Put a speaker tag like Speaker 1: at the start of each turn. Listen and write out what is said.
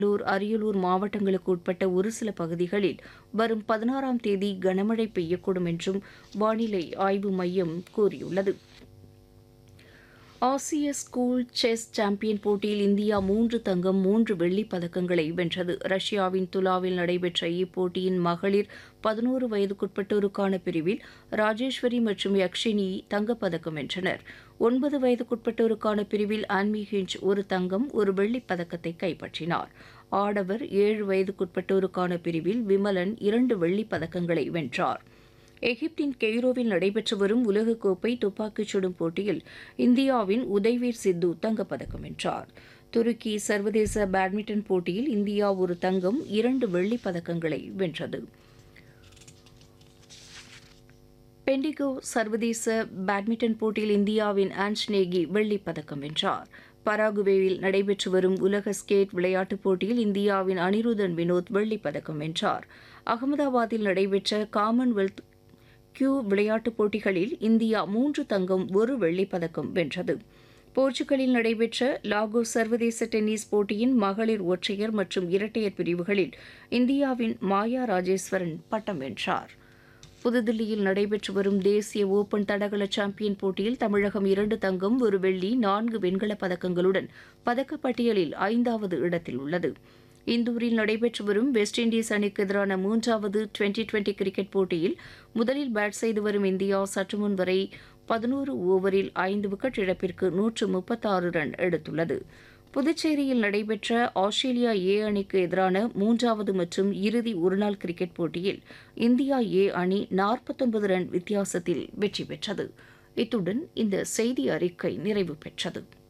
Speaker 1: கடலூர் அரியலூர் மாவட்டங்களுக்கு உட்பட்ட ஒரு சில பகுதிகளில் வரும் பதினாறாம் தேதி கனமழை பெய்யக்கூடும் என்றும் வானிலை ஆய்வு மையம் கூறியுள்ளது ஆசிய ஸ்கூல் செஸ் சாம்பியன் போட்டியில் இந்தியா மூன்று தங்கம் மூன்று வெள்ளிப் பதக்கங்களை வென்றது ரஷ்யாவின் துலாவில் நடைபெற்ற இப்போட்டியின் மகளிர் பதினோரு வயதுக்குட்பட்டோருக்கான பிரிவில் ராஜேஸ்வரி மற்றும் யக்ஷினி தங்கப்பதக்கம் வென்றனர் ஒன்பது வயதுக்குட்பட்டோருக்கான பிரிவில் ஆன்மி ஹிஞ்ச் ஒரு தங்கம் ஒரு வெள்ளிப் பதக்கத்தை கைப்பற்றினார் ஆடவர் ஏழு வயதுக்குட்பட்டோருக்கான பிரிவில் விமலன் இரண்டு வெள்ளிப் பதக்கங்களை வென்றார் எகிப்தின் கெய்ரோவில் நடைபெற்று வரும் உலகக்கோப்பை துப்பாக்கிச் சுடும் போட்டியில் இந்தியாவின் உதய்வீர் சித்து தங்கப்பதக்கம் வென்றார் துருக்கி சர்வதேச பேட்மிண்டன் போட்டியில் இந்தியா ஒரு தங்கம் இரண்டு வெள்ளிப் பதக்கங்களை வென்றது பெண்டிகோ சர்வதேச பேட்மிண்டன் போட்டியில் இந்தியாவின் ஆன்ஸ்நேகி வெள்ளிப் பதக்கம் வென்றார் பராகுவேவில் நடைபெற்று வரும் உலக ஸ்கேட் விளையாட்டுப் போட்டியில் இந்தியாவின் அனிருதன் வினோத் வெள்ளிப் பதக்கம் வென்றார் அகமதாபாத்தில் நடைபெற்ற காமன்வெல்த் கியூ விளையாட்டுப் போட்டிகளில் இந்தியா மூன்று தங்கம் ஒரு வெள்ளிப் பதக்கம் வென்றது போர்ச்சுகலில் நடைபெற்ற லாகோஸ் சர்வதேச டென்னிஸ் போட்டியின் மகளிர் ஒற்றையர் மற்றும் இரட்டையர் பிரிவுகளில் இந்தியாவின் மாயா ராஜேஸ்வரன் பட்டம் வென்றார் புதுதில்லியில் நடைபெற்று வரும் தேசிய ஓபன் தடகள சாம்பியன் போட்டியில் தமிழகம் இரண்டு தங்கம் ஒரு வெள்ளி நான்கு வெண்கலப் பதக்கங்களுடன் பதக்கப்பட்டியலில் ஐந்தாவது இடத்தில் உள்ளது இந்தூரில் நடைபெற்று வரும் வெஸ்ட் இண்டீஸ் அணிக்கு எதிரான மூன்றாவது டுவெண்டி டுவெண்டி கிரிக்கெட் போட்டியில் முதலில் பேட் செய்து வரும் இந்தியா சற்று முன் வரை பதினோரு ஓவரில் ஐந்து விக்கெட் இழப்பிற்கு நூற்று முப்பத்தாறு ரன் எடுத்துள்ளது புதுச்சேரியில் நடைபெற்ற ஆஸ்திரேலியா ஏ அணிக்கு எதிரான மூன்றாவது மற்றும் இறுதி ஒருநாள் கிரிக்கெட் போட்டியில் இந்தியா ஏ அணி நாற்பத்தொன்பது ரன் வித்தியாசத்தில் வெற்றி பெற்றது இத்துடன் இந்த செய்தி அறிக்கை நிறைவு பெற்றது